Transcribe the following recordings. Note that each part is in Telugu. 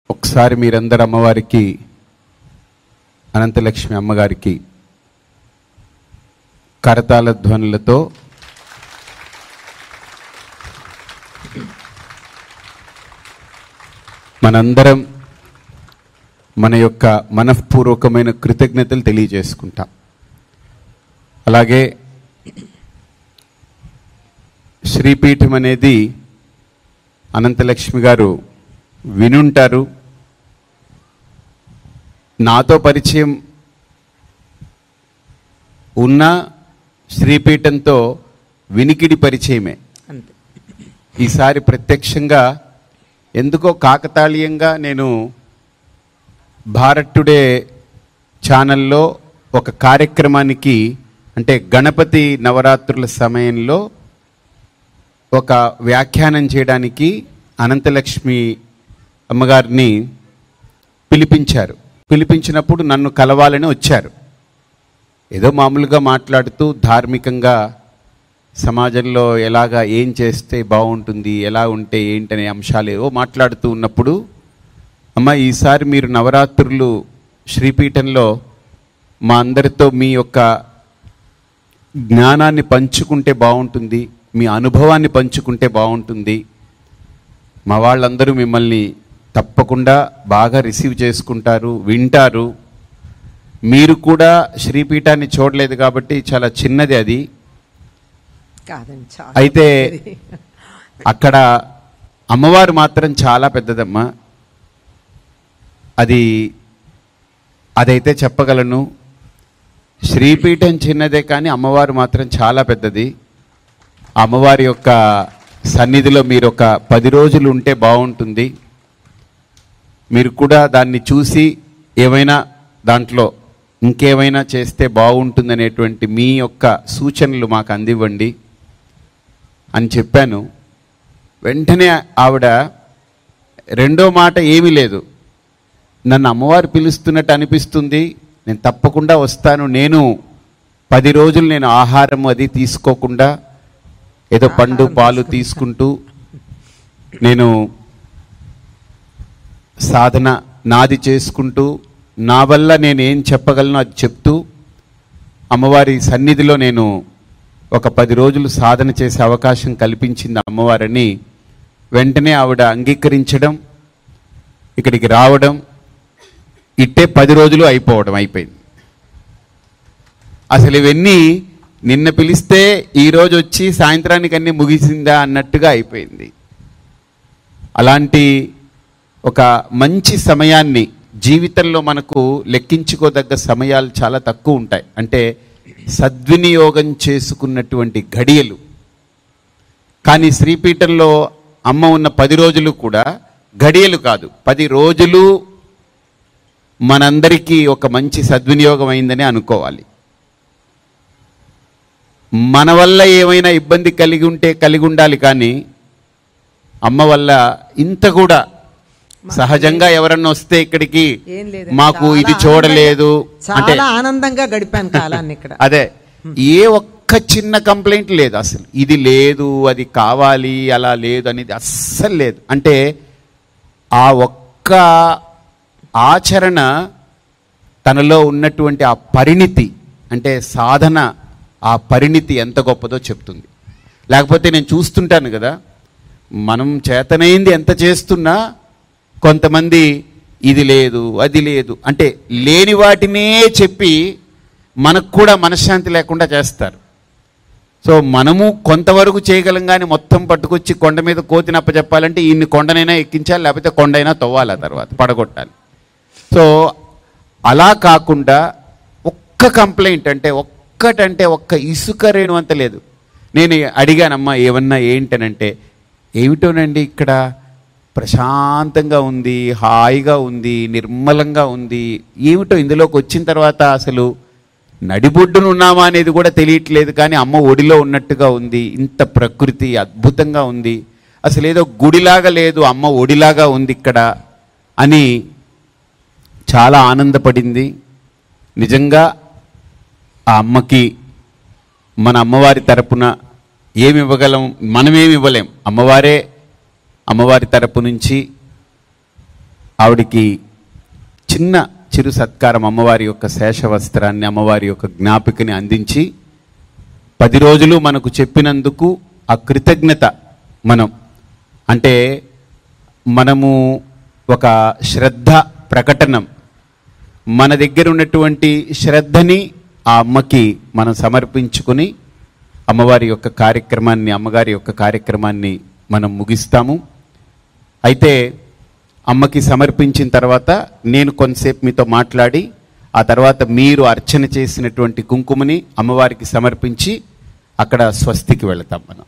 ఒకసారి మీరందరు అమ్మవారికి అనంతలక్ష్మి అమ్మగారికి కరతాళ ధ్వనులతో మనందరం మన యొక్క మనఃపూర్వకమైన కృతజ్ఞతలు తెలియజేసుకుంటాం అలాగే శ్రీపీఠం అనేది అనంతలక్ష్మి గారు వినుంటారు నాతో పరిచయం ఉన్న శ్రీపీఠంతో వినికిడి పరిచయమే అంతే ఈసారి ప్రత్యక్షంగా ఎందుకో కాకతాళీయంగా నేను భారత్ టుడే ఛానల్లో ఒక కార్యక్రమానికి అంటే గణపతి నవరాత్రుల సమయంలో ఒక వ్యాఖ్యానం చేయడానికి అనంతలక్ష్మి అమ్మగారిని పిలిపించారు పిలిపించినప్పుడు నన్ను కలవాలని వచ్చారు ఏదో మామూలుగా మాట్లాడుతూ ధార్మికంగా సమాజంలో ఎలాగా ఏం చేస్తే బాగుంటుంది ఎలా ఉంటే ఏంటనే అంశాలు ఏవో మాట్లాడుతూ ఉన్నప్పుడు అమ్మ ఈసారి మీరు నవరాత్రులు శ్రీపీఠంలో మా అందరితో మీ యొక్క జ్ఞానాన్ని పంచుకుంటే బాగుంటుంది మీ అనుభవాన్ని పంచుకుంటే బాగుంటుంది మా వాళ్ళందరూ మిమ్మల్ని తప్పకుండా బాగా రిసీవ్ చేసుకుంటారు వింటారు మీరు కూడా శ్రీపీఠాన్ని చూడలేదు కాబట్టి చాలా చిన్నది అది కాదండి చాలా అయితే పెద్దది. అక్కడ అమ్మవారు మాత్రం చాలా పెద్దదమ్మా అది అదైతే చెప్పగలను శ్రీపీఠం చిన్నదే కానీ అమ్మవారు మాత్రం చాలా పెద్దది ఆ అమ్మవారి యొక్క సన్నిధిలో మీరు ఒక పది రోజులు ఉంటే బాగుంటుంది మీరు కూడా దాన్ని చూసి ఏమైనా దాంట్లో ఇంకేమైనా చేస్తే బాగుంటుందనేటువంటి మీ యొక్క సూచనలు మాకు అందివ్వండి అని చెప్పాను వెంటనే ఆవిడ రెండో మాట ఏమీ లేదు నన్ను అమ్మవారు పిలుస్తున్నట్టు అనిపిస్తుంది నేను తప్పకుండా వస్తాను నేను పది రోజులు నేను ఆహారం అది తీసుకోకుండా ఏదో పండు పాలు తీసుకుంటూ నేను సాధన నాది చేసుకుంటూ నా వల్ల నేను ఏం చెప్పగలను అది చెప్తూ అమ్మవారి సన్నిధిలో నేను ఒక పది రోజులు సాధన చేసే అవకాశం కల్పించింది అమ్మవారని వెంటనే ఆవిడ అంగీకరించడం ఇక్కడికి రావడం ఇట్టే పది రోజులు అయిపోవడం అయిపోయింది అసలు ఇవన్నీ నిన్న పిలిస్తే ఈ రోజు వచ్చి సాయంత్రానికి అన్ని ముగిసిందా అన్నట్టుగా అయిపోయింది అలాంటి ఒక మంచి సమయాన్ని జీవితంలో మనకు లెక్కించుకోదగ్గ సమయాలు చాలా తక్కువ ఉంటాయి అంటే సద్వినియోగం చేసుకున్నటువంటి ఘడియలు కానీ శ్రీపీఠంలో అమ్మ ఉన్న పది రోజులు కూడా ఘడియలు కాదు పది రోజులు మనందరికీ ఒక మంచి సద్వినియోగం అయిందని అనుకోవాలి మన వల్ల ఏమైనా ఇబ్బంది కలిగి ఉంటే కలిగి ఉండాలి కానీ అమ్మ వల్ల ఇంత కూడా సహజంగా ఎవరన్నా వస్తే ఇక్కడికి ఏం లేదు మాకు చాలా ఇది చూడలేదు ఆనందంగా- అంటే చాలా ఆనందంగా గడిపాను కాలాన్ని ఇక్కడ అదే ఏ ఒక్క చిన్న కంప్లైంట్ లేదు అసలు ఇది లేదు అది కావాలి అలా లేదు అనేది అస్సలు లేదు అంటే ఆ ఒక్క ఆచరణ తనలో ఉన్నటువంటి ఆ పరిణితి అంటే సాధన ఆ పరిణితి ఎంత గొప్పదో చెప్తుంది లేకపోతే నేను చూస్తుంటాను కదా మనం చేతనైంది ఎంత చేస్తున్నా కొంతమంది ఇది లేదు అది లేదు అంటే లేని వాటినే చెప్పి మనకు కూడా మనశ్శాంతి లేకుండా చేస్తారు సో మనము కొంతవరకు చేయగలం కానీ మొత్తం పట్టుకొచ్చి కొండ మీద కోతినప్ప చెప్పాలంటే ఇన్ని కొండనైనా ఎక్కించాలి లేకపోతే కొండైనా తవ్వాలి ఆ తర్వాత పడగొట్టాలి సో అలా కాకుండా ఒక్క కంప్లైంట్ అంటే ఒక్కటంటే ఒక్క ఇసుక రేణు అంత లేదు నేను అడిగానమ్మా ఏమన్నా ఏంటనంటే ఏమిటోనండి ఇక్కడ ప్రశాంతంగా ఉంది హాయిగా ఉంది నిర్మలంగా ఉంది ఏమిటో ఇందులోకి వచ్చిన తర్వాత అసలు నడిబొడ్డున ఉన్నామా అనేది కూడా తెలియట్లేదు కానీ అమ్మ ఒడిలో ఉన్నట్టుగా ఉంది ఇంత ప్రకృతి అద్భుతంగా ఉంది అసలు ఏదో గుడిలాగా లేదు అమ్మ ఒడిలాగా ఉంది ఇక్కడ అని చాలా ఆనందపడింది నిజంగా ఆ అమ్మకి మన అమ్మవారి తరపున ఏమి ఇవ్వగలం మనమేమి ఇవ్వలేం అమ్మవారే అమ్మవారి తరపు నుంచి ఆవిడికి చిన్న చిరు సత్కారం అమ్మవారి యొక్క శేష వస్త్రాన్ని అమ్మవారి యొక్క జ్ఞాపికని అందించి పది రోజులు మనకు చెప్పినందుకు ఆ కృతజ్ఞత మనం అంటే మనము ఒక శ్రద్ధ ప్రకటనం మన దగ్గర ఉన్నటువంటి శ్రద్ధని ఆ అమ్మకి మనం సమర్పించుకుని అమ్మవారి యొక్క కార్యక్రమాన్ని అమ్మగారి యొక్క కార్యక్రమాన్ని మనం ముగిస్తాము అయితే అమ్మకి సమర్పించిన తర్వాత నేను కొంతసేపు మీతో మాట్లాడి ఆ తర్వాత మీరు అర్చన చేసినటువంటి కుంకుమని అమ్మవారికి సమర్పించి అక్కడ స్వస్తికి వెళతాం మనం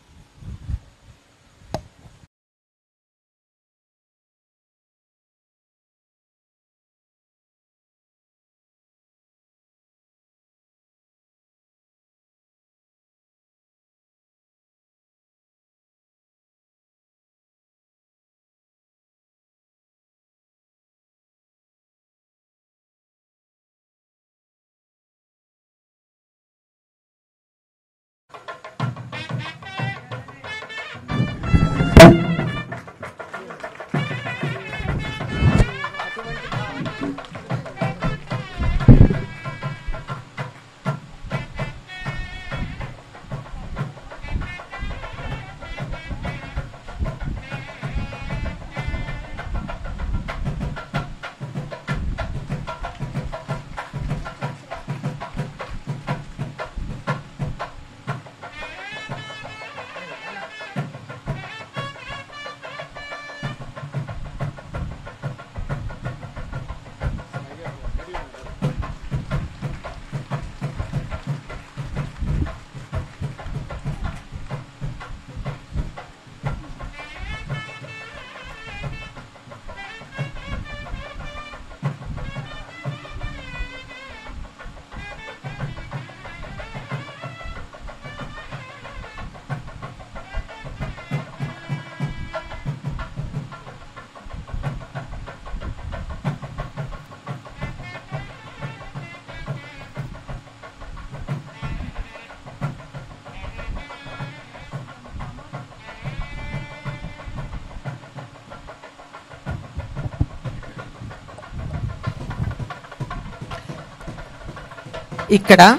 ఇక్కడ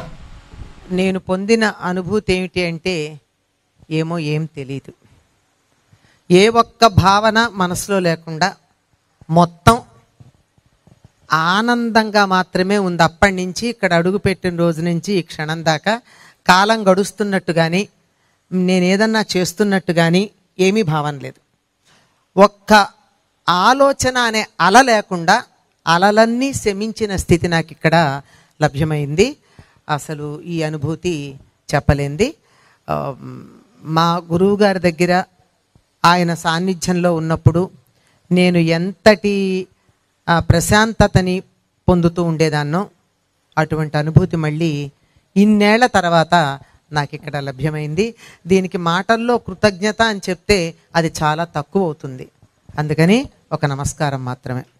నేను పొందిన అనుభూతి ఏమిటి అంటే ఏమో ఏం తెలియదు ఏ ఒక్క భావన మనసులో లేకుండా మొత్తం ఆనందంగా మాత్రమే ఉంది అప్పటి నుంచి ఇక్కడ అడుగు పెట్టిన రోజు నుంచి ఈ క్షణం దాకా కాలం గడుస్తున్నట్టు కానీ నేను ఏదన్నా చేస్తున్నట్టు కానీ ఏమీ భావన లేదు ఒక్క ఆలోచన అనే అల లేకుండా అలలన్నీ శమించిన స్థితి నాకు ఇక్కడ లభ్యమైంది అసలు ఈ అనుభూతి చెప్పలేంది ఆ, మా గురువు గారి దగ్గర ఆయన సాన్నిధ్యంలో ఉన్నప్పుడు నేను ఎంతటి ఆ, ప్రశాంతతని పొందుతూ ఉండేదాన్నో అటువంటి అనుభూతి మళ్ళీ ఇన్నేళ్ల తర్వాత నాకు ఇక్కడ లభ్యమైంది దీనికి మాటల్లో కృతజ్ఞత అని చెప్తే అది చాలా తక్కువ అవుతుంది అందుకని ఒక నమస్కారం మాత్రమే